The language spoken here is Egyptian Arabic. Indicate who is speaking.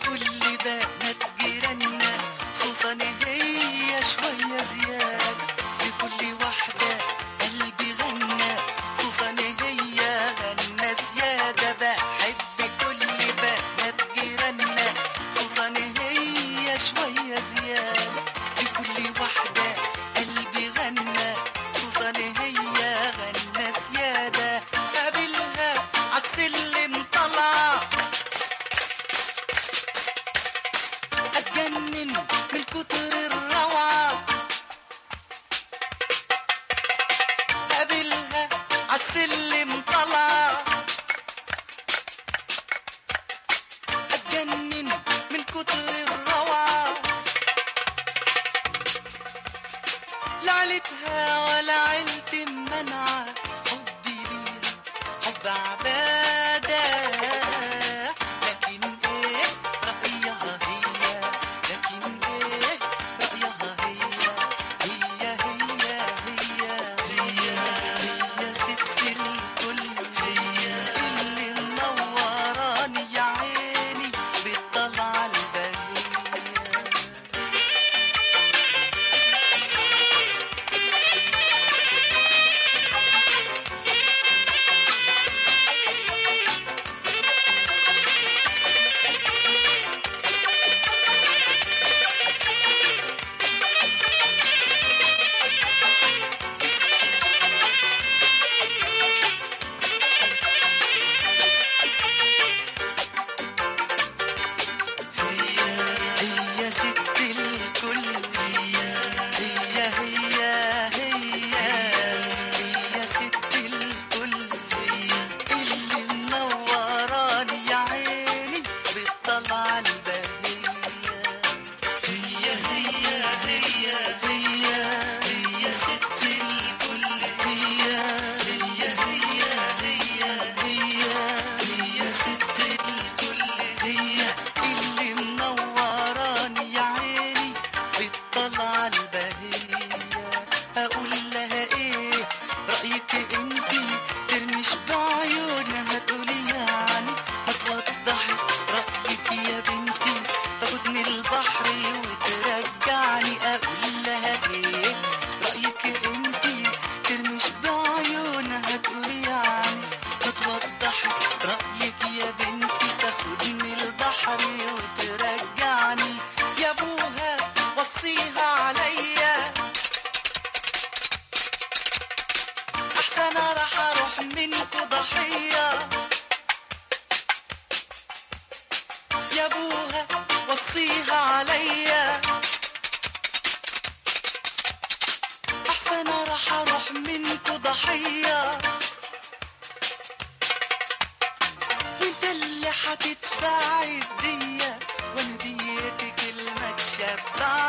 Speaker 1: لكل بنات جيراننا خصوصا هي شوية زيادة لكل واحدة قلبي غنى خصوصا هي غنى زيادة بحب كل بنات جيراننا خصوصا هي شوية زيادة لكل واحدة قلبي غنى خصوصا هي غنى زيادة قابلها عالسلم طلع اتجنن من كتر الروعة قابلها عالسلم طلع اتجنن من كتر الروعة لا عيلتها ولا عيلتي منعة حبي ليها حب عبادة لكن ايه رأيها هي لكن ايه رأيها هي هي هي هي هي هي ست الكل هي اللي منوراني يا عيني بالطلعة البهية هي ست الكل هي هي هي هي هي ست الكل هي اللي منوراني يا عيني بالطلعة البهية هي هي هي هي هي ست الكل هي هي هي هي هي هي ست الكل هي اللي منوراني يا عيني بالطلعة البهية أقول لها إيه رأيك إنتي ترمش بعيونها تقولي يعني هتوضحي رأيك يا بنتي تاخدني البحر وترجعني أقول لها إيه رأيك إنتي ترمش بعيونها تقولي يعني هتوضحي رأيك يا بنتي تاخدني البحر وترجعني يا ابوها وصيها عليا احسن راح اروح منكو ضحيه يا ابوها وصيها عليا احسن راح اروح منكو ضحيه وانت اللي هتدفع الدية وانا ديتي كلمة تشبع